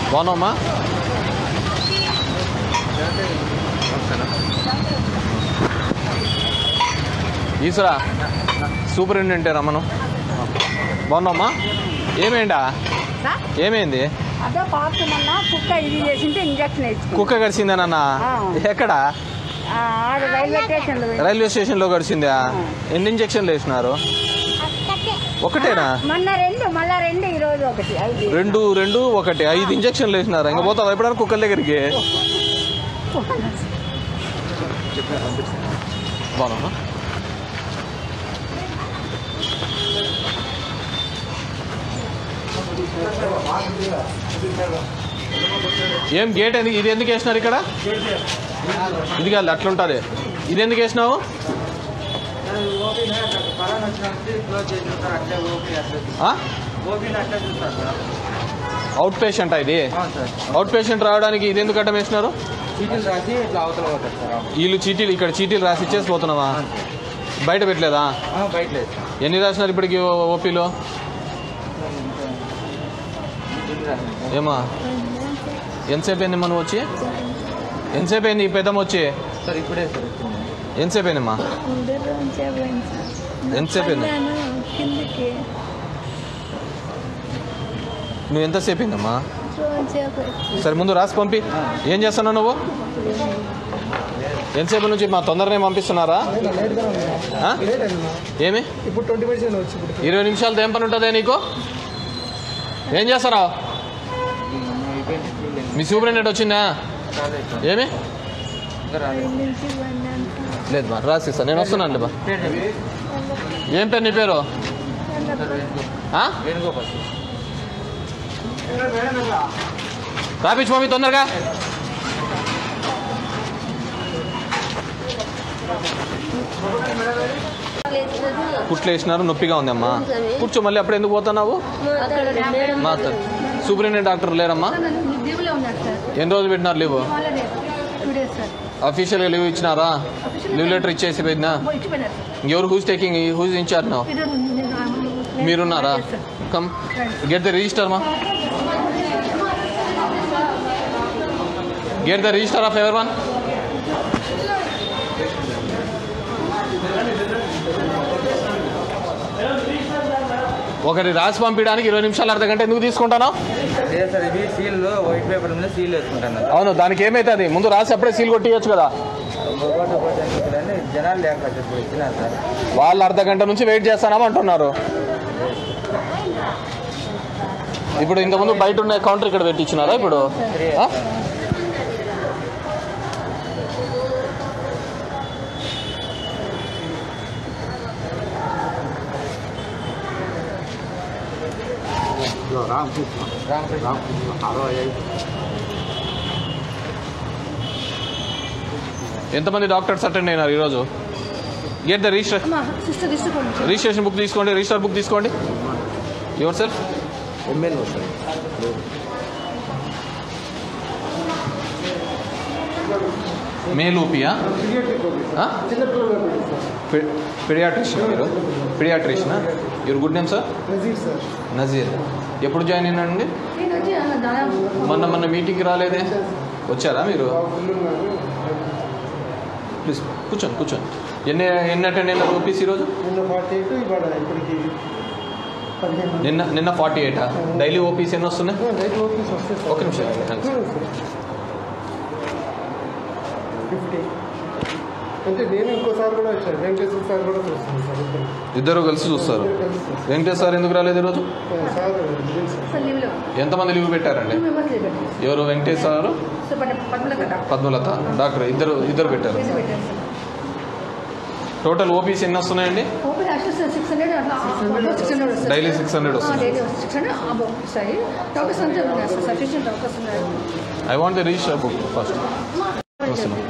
బాగున్నావమ్మా ఈశ్వరా సూపరింటెండెంట్ రమ్మను బాగున్నావమ్మా ఏమైందా సార్ ఏమైంది అదో పాప మొన్న కుక్క ఇది చేసింటే ఇంజక్షన్ వేసుకుంది కుక్క గడిచిందేనన్నా ఆ. ఎక్కడ ఆడ రైల్వే స్టేషన్లో పోయి- రైల్వే స్టేషన్లో గడిచిందా ఎన్ని ఇంజక్షన్లు వేసినారు ఒకటేనా మొన్న రెండు మళ్ళా రెండు ఈ రోజు ఒకటి ఐదు రెండు రెండు ఒకటి ఐదు ఇంజక్షన్లు వేసినారు ఇంకా పోతావా ఎప్పుడైనా కుక్కల దగ్గరికి బాగున్నా ఏం గేట్ ఎందుకు ఇది ఎందుకు వేసినారు ఇక్కడ ఇది కాదు అట్లా ఉంటుంది ఇది ఎందుకు వేసినావు ఆ? అవుట్ పేషెంట్ ఇది అవుట్ పేషెంట్ రావడానికి ఇది ఎందుకు అడ్డం వేసినారు చీటీలు రాసి ఇట్లా అవతల పోతారు సార్ వీళ్ళు చీటీలు ఇక్కడ చీటీలు రాసి ఇచ్చేసి పోతున్నావా బయట పెట్టలేదా ఆ, బయట లేదు సార్. ఎన్ని రాసినారు ఇప్పటికి ఓపీలో చీటీలు రాసి ఏమా ఎంతసేపు అయింది మనం వచ్చి ఎంతసేపు అయింది ఈ పెద్దమ్మ వచ్చి సార్ ఇప్పుడే సార్ వచ్చింది. ఎంతసేపు అయిందమ్మా ఎంతసేపు అయింది కిందకి నువ్వు ఎంతసేపు అయిందమ్మా సరే ముందు రాసి పంపి ఏం చేస్తున్నావు నువ్వు ఎంతసేపు నుంచి మా తొందరనే పంపిస్తున్నారా ఆ? ఏమి ఇప్పుడు ట్వంటీ మినిట్స్ వచ్చి ఇప్పుడు ఇరవై నిమిషాలతో ఏం పని ఉంటుందే నీకు ఏం చేస్తారా అయిపోయింది చూడండి. మీ సూపరింటెండెంట్ వచ్చిందా రాలేదు సార్. ఏమి ఇంకా రాలేదు లేదు బా రాసిస్తా నేను వస్తున్నాను బా పేరు చెప్పండి. ఏం పేరు నీ పేరు సార్ వేణుగోపాల్. ఆ? వేణుగోపాల్ సార్. రాపించు మమ్మీ తొందరగా కుట్లు వేసినారు నొప్పిగా ఉందమ్మా కూర్చో మళ్ళీ అప్పుడు ఎందుకు పోతున్నావు మా సూపరింటెండెంట్ డాక్టర్ లేరమ్మా లీవ్లో ఉన్నాడు సార్ ఎన్ని రోజులు పెట్టినారు లీవ్ వాళ్ళనే టూ డేస్ సార్ అఫీషియల్గా లీవ్ ఇచ్చినారా లీవ్ లెటర్ ఇచ్చేసి పోయిందా ఇచ్చిపోయినారు సార్ ఎవరు హూస్ టేకింగ్ హూస్ ఇన్ఛార్జ్ నా ఈరోజు నేను- మీరున్నారా కమ్ గెట్ ద రిజిస్టర్ మా get the register of every one ఒకటి రాసి పంపించడానికి ఇరవై నిమిషాలు అర్ధ గంట ఎందుకు తీసుకుంటాను లేదు సార్ ఇవి సీల్ వైట్ పేపర్ మీద సీల్ వేసుకుంటాను అవును దానికి ఏమవుతుంది ముందు రాసి అప్పుడే సీల్ కొట్టియచ్చు కదా ఒకటి ఒకటి ఎందుకులని జనాలు లేక ఇప్పుడు ఇచ్చినారు సార్ వాళ్ళు అర్ధ గంట నుంచి వెయిట్ చేస్తానని అంటున్నారు ఇప్పుడు ఇంతకుముందు బయట ఉన్న కౌంటర్ ఇక్కడ పెట్టించినారా ఇప్పుడు ఆ? రామకృష్ణ ఎంతమంది డాక్టర్స్ అటెండ్ అయినారు ఈరోజు గెట్ ద రిజిస్టర్ సిస్టర్ తీసుకోండి రిజిస్ట్రేషన్ బుక్ తీసుకోండి రిజిస్టర్ బుక్ తీసుకోండి yourself MLA sir male ఓపియా చిన్నపిల్లలు పెట్టిస్తాం పిడియాట్రిషియన్ మీరు పిడియాట్రిషియనా your good name sir Nazeer sir Nazeer ఎప్పుడు జాయిన్ అయినండి నేను వచ్చి దాదాపు మొన్న మొన్న మీటింగ్కి రాలేదే వచ్చారా మీరు ఫుల్ ఉన్నారు ప్లీజ్ కూర్చోండి కూర్చోండి ఎన్ని ఎన్ని అటెండ్ అయినారు ఓపీసీ ఈరోజు నిన్న ఫార్టీ ఎయిట్ ఇవాళ ఇప్పటికి పదిహేను మంది. నిన్న నిన్న ఫార్టీ ఎయిటా డైలీ ఓపీసీ ఎన్ని వస్తున్నాయి రైట్ ఓపీస్ వస్తే సార్ ఒక నిమిషం, థాంక్స్. ఫిఫ్టీ అంటే నేను ఇంకోసారి కూడా వచ్చాను వెంకటేశ్వర సార్ కూడా చూస్తాను సార్ ఇద్దరు ఇద్దరు కలిసి చూస్తారు ఇద్దరు కలిసి చూస్తాం. వెంకటేష్ సార్ ఎందుకు రాలేదు ఈరోజు సార్ విజయ్ సార్ సార్ లీవ్లో ఎంతమంది లీవ్ పెట్టారండి మెంబర్స్ పెట్టారు ఎవరు వెంకటేష్ సార్ సో పట్ట పద్మల కట్ట పద్మలత డాక్టర్ ఇద్దరు ఇద్దరు పెట్టారు చేసి పెట్టారు సార్ టోటల్ ఓపీసీ ఎన్ని వస్తున్నాయండి ఓపెన్ యాక్చువల్ సిక్స్ హండ్రెడ్ అట్లా సిక్స్ హండ్రెడ్ వస్తుంది డైలీ సిక్స్ హండ్రెడ్ వస్తుంది డైలీ సిక్స్ హండ్రెడ్ వస్తాయి డాక్టర్స్ అంతా ఉన్నారు సార్ సఫిషియంట్ డాక్టర్స్ ఉన్నారు I want the register book first వస్తున్నాం